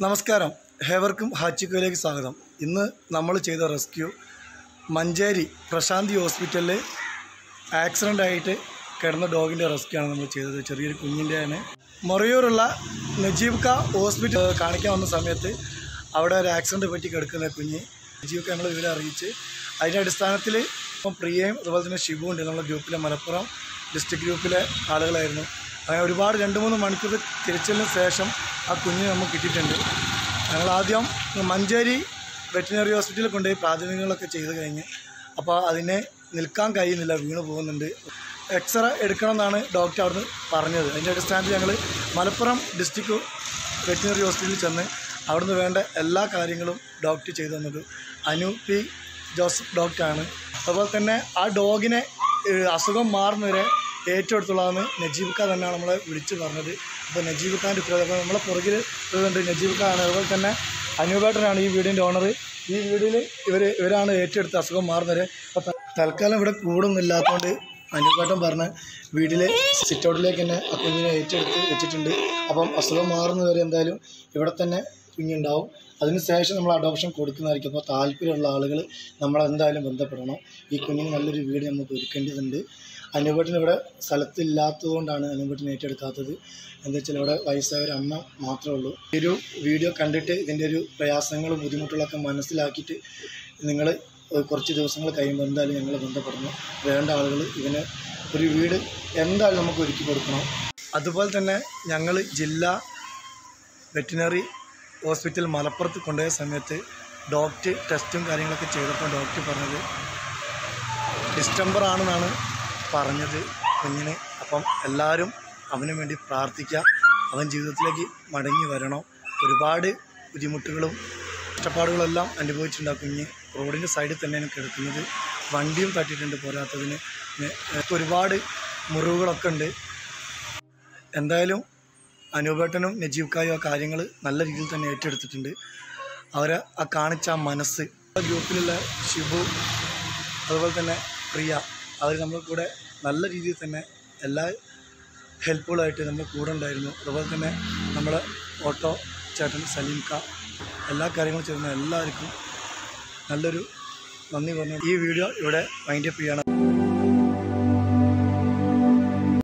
നമസ്കാരം ഹേവർക്കും ഹാച്ചിക്കോയിലേക്ക് സ്വാഗതം ഇന്ന് നമ്മൾ ചെയ്ത റെസ്ക്യൂ മഞ്ചേരി പ്രശാന്തി ഹോസ്പിറ്റലിൽ ആക്സിഡൻ്റ് ആയിട്ട് കിടന്ന ഡോഗിൻ്റെ റെസ്ക്യൂ ആണ് നമ്മൾ ചെയ്തത് ചെറിയൊരു കുഞ്ഞിൻ്റെയാണ് മൊറയൂറുള്ള നജീബ് ക ഹോസ്പിറ്റൽ കാണിക്കാൻ വന്ന സമയത്ത് അവിടെ ഒരു ആക്സിഡൻറ്റ് പറ്റി കിടക്കുന്ന കുഞ്ഞ് നജീബ് ക ഞങ്ങൾ വിവരം അറിയിച്ച് അതിൻ്റെ അടിസ്ഥാനത്തിൽ ഇപ്പം പ്രിയയും അതുപോലെ തന്നെ ഷിബു ഉണ്ട് നമ്മുടെ ഗ്രൂപ്പിലെ മലപ്പുറം ഡിസ്ട്രിക്ട് ഗ്രൂപ്പിലെ ആളുകളായിരുന്നു അങ്ങനെ ഒരുപാട് രണ്ട് മൂന്ന് മണിക്കൂർ തിരിച്ചലിന് ശേഷം ആ കുഞ്ഞിനെ നമുക്ക് കിട്ടിയിട്ടുണ്ട് ഞങ്ങൾ ആദ്യം മഞ്ചേരി വെറ്റിനറി ഹോസ്പിറ്റലിൽ കൊണ്ടുപോയി പ്രാഥമികങ്ങളൊക്കെ ചെയ്ത് കഴിഞ്ഞ് അപ്പോൾ അതിനെ നിൽക്കാൻ കഴിയുന്നില്ല വീണ് പോകുന്നുണ്ട് എക്സ്റേ എടുക്കണം എന്നാണ് ഡോക്ടർ അവിടുന്ന് പറഞ്ഞത് അതിൻ്റെ അടിസ്ഥാനത്തിൽ ഞങ്ങൾ മലപ്പുറം ഡിസ്ട്രിക്ട് വെറ്റിനറി ഹോസ്പിറ്റലിൽ ചെന്ന് അവിടുന്ന് വേണ്ട എല്ലാ കാര്യങ്ങളും ഡോക്ടർ ചെയ്തു തന്നത് അനു പി ജോസഫ് ഡോക്ടറാണ് അതുപോലെ തന്നെ ആ ഡോഗിനെ ഏഹ്, അസുഖം മാറുന്നവരെ ഏറ്റെടുത്തുള്ളതെന്ന് നജീബ് ഖാൻ തന്നെയാണ് നമ്മളെ വിളിച്ച് പറഞ്ഞത് അപ്പോൾ നജീബ് ഖാൻ്റെ ഉത്തരവാദിത്തം അപ്പോൾ നമ്മളെ പുറകിൽ ഉണ്ട് നജീബ് ഖാൻ ആണ് അതുപോലെ തന്നെ അനൂപേട്ടനാണ് ഈ വീടിൻ്റെ ഓണർ ഈ വീടിൽ ഇവർ ഇവരാണ് ഏറ്റെടുത്ത് അസുഖം മാറുന്നവരെ അപ്പോൾ ത- തൽക്കാലം ഇവിടെ കൂടുന്നില്ലാത്തതുകൊണ്ട് അനൂപേട്ടൻ പറഞ്ഞ വീട്ടിലെ സിറ്റൗട്ടിലേക്ക് തന്നെ ആ കുഞ്ഞിനെ ഏറ്റെടുത്ത് വെച്ചിട്ടുണ്ട് അപ്പം അസുഖം മാറുന്നവരെ എന്തായാലും ഇവിടെ തന്നെ കുഞ്ഞുണ്ടാവും അതിനുശേഷം നമ്മൾ അഡോപ്ഷൻ കൊടുക്കുന്നതായിരിക്കും അപ്പോൾ താല്പര്യമുള്ള ആളുകൾ നമ്മളെന്തായാലും ബന്ധപ്പെടണം ഈ കുഞ്ഞിന് നല്ലൊരു വീട് നമുക്ക് ഒരുക്കേണ്ടതുണ്ട് അനുപേട്ടന് ഇവിടെ സ്ഥലത്തില്ലാത്തതുകൊണ്ടാണ് അനുപേട്ടൻ ഏറ്റെടുക്കാത്തത് എന്താ വെച്ചാൽ ഇവിടെ വയസ്സായ ഒരു അമ്മ മാത്രമേ ഉള്ളൂ ഈ ഒരു വീഡിയോ കണ്ടിട്ട് ഇതിൻ്റെ ഒരു പ്രയാസങ്ങളും ബുദ്ധിമുട്ടുകളൊക്കെ മനസ്സിലാക്കിയിട്ട് നിങ്ങൾ കുറച്ച് ദിവസങ്ങൾ കഴിയുമ്പോൾ എന്തായാലും ഞങ്ങൾ ബന്ധപ്പെടണം വേണ്ട ആളുകൾ ഇതിന് ഒരു വീട് എന്തായാലും നമുക്ക് ഒരുക്കി കൊടുക്കണം അതുപോലെ തന്നെ ഞങ്ങൾ ജില്ലാ വെറ്റിനറി ഹോസ്പിറ്റൽ മലപ്പുറത്ത് കൊണ്ടുപോയ സമയത്ത് ഡോക്ടർ ടെസ്റ്റും കാര്യങ്ങളൊക്കെ ചെയ്തപ്പോൾ ഡോക്ടർ പറഞ്ഞത് ഡിസ്റ്റംബർ ആണെന്നാണ് പറഞ്ഞത് കുഞ്ഞിന് അപ്പം എല്ലാവരും അവന് വേണ്ടി പ്രാർത്ഥിക്കുക അവൻ ജീവിതത്തിലേക്ക് മടങ്ങി വരണം ഒരുപാട് ബുദ്ധിമുട്ടുകളും കഷ്ടപ്പാടുകളെല്ലാം അനുഭവിച്ചിട്ടുണ്ട് ആ കുഞ്ഞ് റോഡിൻ്റെ സൈഡിൽ തന്നെയാണ് കിടക്കുന്നത് വണ്ടിയും തട്ടിയിട്ടുണ്ട് പോരാത്തതിന് പിന്നെ ഒരുപാട് മുറിവുകളൊക്കെ ഉണ്ട് എന്തായാലും അനൂപേട്ടനും നജീബ് കായും ആ കാര്യങ്ങൾ നല്ല രീതിയിൽ തന്നെ ഏറ്റെടുത്തിട്ടുണ്ട് അവരെ ആ കാണിച്ച ആ മനസ്സ് ആ ഗ്രൂപ്പിലുള്ള ഷിബു അതുപോലെ തന്നെ പ്രിയ അവർ നമ്മുടെ കൂടെ നല്ല രീതിയിൽ തന്നെ എല്ലാ ഹെൽപ്പുകളായിട്ട് നമ്മൾ കൂടെ ഉണ്ടായിരുന്നു അതുപോലെ തന്നെ നമ്മുടെ ഓട്ടോ ചേട്ടൻ സലീം ക എല്ലാ കാര്യങ്ങളും ചെയ്യുന്ന എല്ലാവർക്കും നല്ലൊരു നന്ദി പറഞ്ഞു ഈ വീഡിയോ ഇവിടെ വൈൻഡപ്പ് ചെയ്യണം